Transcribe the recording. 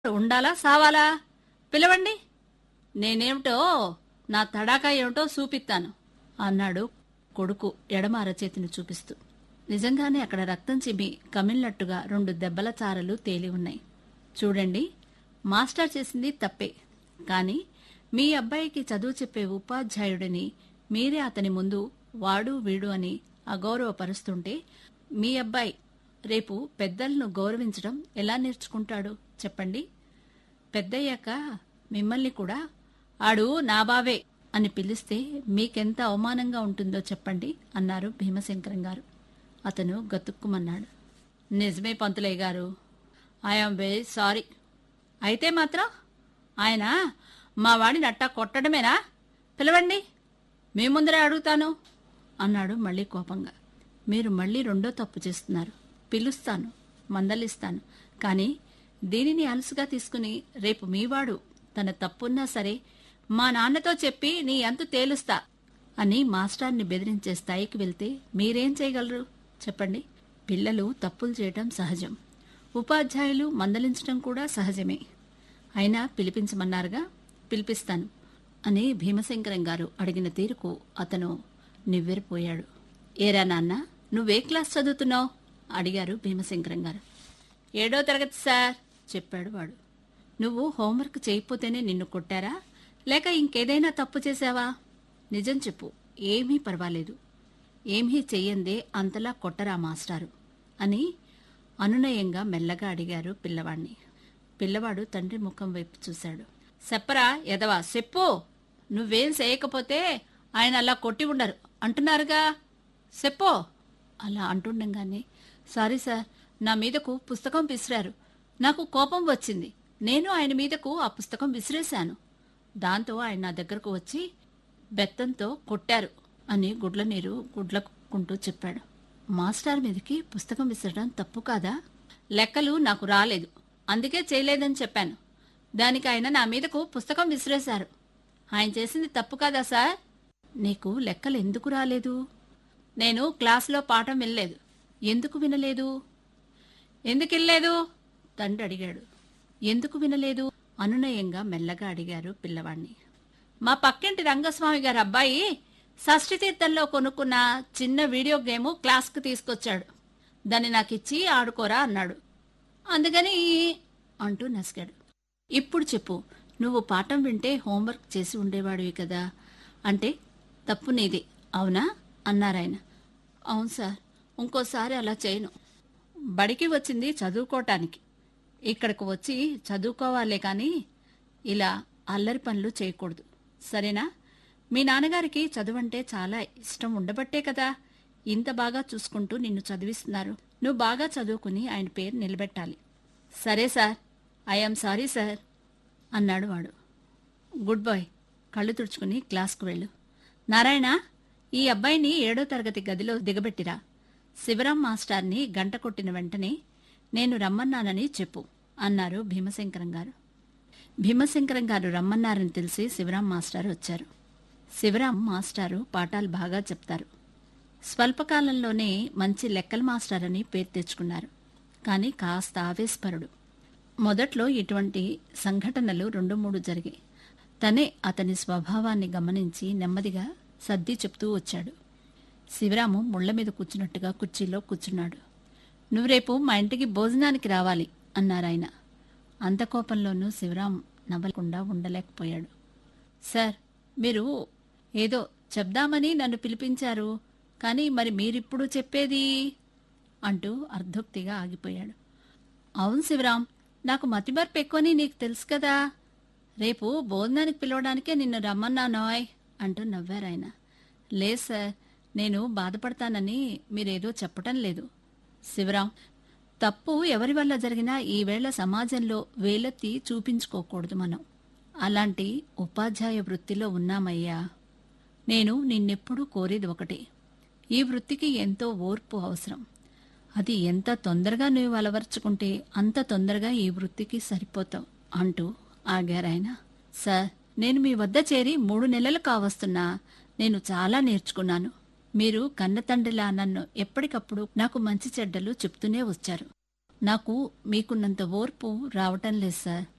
ఉండాలా సావాలా పిలవండి నేనేమిటో నా తడాకా ఏమిటో చూపిస్తాను అన్నాడు కొడుకు ఎడమ అరచేతిని చూపిస్తూ నిజంగానే అక్కడ రక్తం చిమ్మి కమిలినట్టుగా రెండు దెబ్బల చారలు తేలి ఉన్నాయి చూడండి మాస్టర్ చేసింది తప్పే కానీ మీ అబ్బాయికి చదువు చెప్పే ఉపాధ్యాయుడిని మీరే అతని ముందు వాడు వీడు అని అగౌరవపరుస్తుంటే మీ అబ్బాయి రేపు పెద్దలను గౌరవించడం ఎలా నేర్చుకుంటాడు చెప్పండి పెద్దయ్యాక మిమ్మల్ని కూడా ఆడు నా బావే అని పిలిస్తే మీకెంత అవమానంగా ఉంటుందో చెప్పండి అన్నారు భీమశంకరం గారు అతను గతుక్కుమన్నాడు నిజమే పంతులయ్య గారు ఐఆమ్ వెరీ సారీ అయితే మాత్రం ఆయన మా వాడిని అట్టా కొట్టడమేనా పిలవండి మీ ముందరే అడుగుతాను అన్నాడు మళ్ళీ కోపంగా మీరు మళ్ళీ రెండో తప్పు చేస్తున్నారు పిలుస్తాను మందలిస్తాను కానీ దీనిని అలసుగా తీసుకుని రేపు మీవాడు తన తప్పున్నా సరే మా నాన్నతో చెప్పి నీ అంతు తేలుస్తా అని మాస్టర్ని బెదిరించే స్థాయికి వెళ్తే మీరేం చేయగలరు చెప్పండి పిల్లలు తప్పులు చేయటం సహజం ఉపాధ్యాయులు మందలించడం కూడా సహజమే అయినా పిలిపించమన్నారుగా పిలిపిస్తాను అని భీమశంకరం గారు అడిగిన తీరుకు అతను నివ్వెరపోయాడు ఏరా నాన్న నువ్వే క్లాస్ చదువుతున్నావు అడిగారు భీమశంకరం గారు ఏడో తరగతి సార్ చెప్పాడు వాడు నువ్వు హోంవర్క్ చేయకపోతేనే నిన్ను కొట్టారా లేక ఇంకేదైనా తప్పు చేశావా నిజం చెప్పు ఏమీ పర్వాలేదు ఏమీ చెయ్యందే అంతలా కొట్టరా మాస్టారు అని అనునయంగా మెల్లగా అడిగారు పిల్లవాణ్ణి పిల్లవాడు తండ్రి ముఖం వైపు చూశాడు చెప్పరా ఎదవా చెప్పు నువ్వేం చేయకపోతే ఆయన అలా కొట్టి ఉండరు అంటున్నారుగా చెప్పో అలా అంటుండగానే సారీ సార్ నా మీదకు పుస్తకం విసిరారు నాకు కోపం వచ్చింది నేను ఆయన మీదకు ఆ పుస్తకం విసిరేశాను దాంతో ఆయన నా దగ్గరకు వచ్చి బెత్తంతో కొట్టారు అని గుడ్ల నీరు గుడ్లకుంటూ చెప్పాడు మాస్టర్ మీదకి పుస్తకం విసరడం తప్పు కాదా లెక్కలు నాకు రాలేదు అందుకే చేయలేదని చెప్పాను దానికి ఆయన నా మీదకు పుస్తకం విసిరేశారు ఆయన చేసింది తప్పు కాదా సార్ నీకు లెక్కలు ఎందుకు రాలేదు నేను క్లాసులో పాఠం వినలేదు ఎందుకు వినలేదు ఎందుకు వినలేదు తండ్రి అడిగాడు ఎందుకు వినలేదు అనునయంగా మెల్లగా అడిగారు పిల్లవాణ్ణి మా పక్కింటి రంగస్వామి గారి అబ్బాయి షష్ఠి తీర్థంలో కొనుక్కున్న చిన్న వీడియో గేమ్ క్లాస్కి తీసుకొచ్చాడు దాన్ని నాకు ఇచ్చి ఆడుకోరా అన్నాడు అందుకని అంటూ నసిగాడు ఇప్పుడు చెప్పు నువ్వు పాఠం వింటే హోంవర్క్ చేసి ఉండేవాడివి కదా అంటే తప్పు నీది అవునా అన్నారాయన అవును సార్ ఇంకోసారి అలా చేయను బడికి వచ్చింది చదువుకోవటానికి ఇక్కడికి వచ్చి చదువుకోవాలే కానీ ఇలా అల్లరి పనులు చేయకూడదు సరేనా మీ నాన్నగారికి చదువంటే చాలా ఇష్టం ఉండబట్టే కదా ఇంత బాగా చూసుకుంటూ నిన్ను చదివిస్తున్నారు నువ్వు బాగా చదువుకుని ఆయన పేరు నిలబెట్టాలి సరే సార్ ఐఎమ్ సారీ సార్ అన్నాడు వాడు గుడ్ బాయ్ కళ్ళు తుడుచుకుని క్లాస్కు వెళ్ళు నారాయణ ఈ అబ్బాయిని ఏడో తరగతి గదిలో దిగబెట్టిరా శివరాం మాస్టార్ని గంట కొట్టిన వెంటనే నేను రమ్మన్నానని చెప్పు అన్నారు భీమశంకరం గారు భీమశంకరం గారు రమ్మన్నారని తెలిసి శివరాం మాస్టారు వచ్చారు శివరాం మాస్టారు పాఠాలు బాగా చెప్తారు స్వల్పకాలంలోనే మంచి లెక్కల మాస్టర్ అని పేరు తెచ్చుకున్నారు కానీ కాస్త ఆవేశపరుడు మొదట్లో ఇటువంటి సంఘటనలు రెండు మూడు జరిగాయి తనే అతని స్వభావాన్ని గమనించి నెమ్మదిగా సర్ది చెప్తూ వచ్చాడు శివరాము ముళ్ల మీద కూర్చున్నట్టుగా కుర్చీలో కూర్చున్నాడు నువ్వు రేపు మా ఇంటికి భోజనానికి రావాలి అన్నారాయన అంత కోపంలోనూ శివరాం నవ్వకుండా ఉండలేకపోయాడు సార్ మీరు ఏదో చెప్దామని నన్ను పిలిపించారు కానీ మరి మీరిప్పుడు చెప్పేది అంటూ అర్ధోక్తిగా ఆగిపోయాడు అవును శివరాం నాకు మతిమర్పు ఎక్కువని నీకు తెలుసు కదా రేపు భోజనానికి పిలవడానికే నిన్ను రమ్మన్నానోయ్ అంటూ నవ్వారాయన లేదు సార్ నేను బాధపడతానని మీరేదో చెప్పటం లేదు శివరాం తప్పు ఎవరి వల్ల జరిగినా ఈవేళ సమాజంలో వేలెత్తి చూపించుకోకూడదు మనం అలాంటి ఉపాధ్యాయ వృత్తిలో ఉన్నామయ్యా నేను నిన్నెప్పుడూ కోరేది ఒకటే ఈ వృత్తికి ఎంతో ఓర్పు అవసరం అది ఎంత తొందరగా నువ్వు అలవర్చుకుంటే అంత తొందరగా ఈ వృత్తికి సరిపోతావు అంటూ ఆగారాయన సార్ నేను మీ వద్ద చేరి మూడు నెలలు కావస్తున్నా నేను చాలా నేర్చుకున్నాను మీరు కన్నతండ్రిలా నన్ను ఎప్పటికప్పుడు నాకు మంచి చెడ్డలు చెప్తూనే వచ్చారు నాకు మీకున్నంత ఓర్పు రావటం లేదు సార్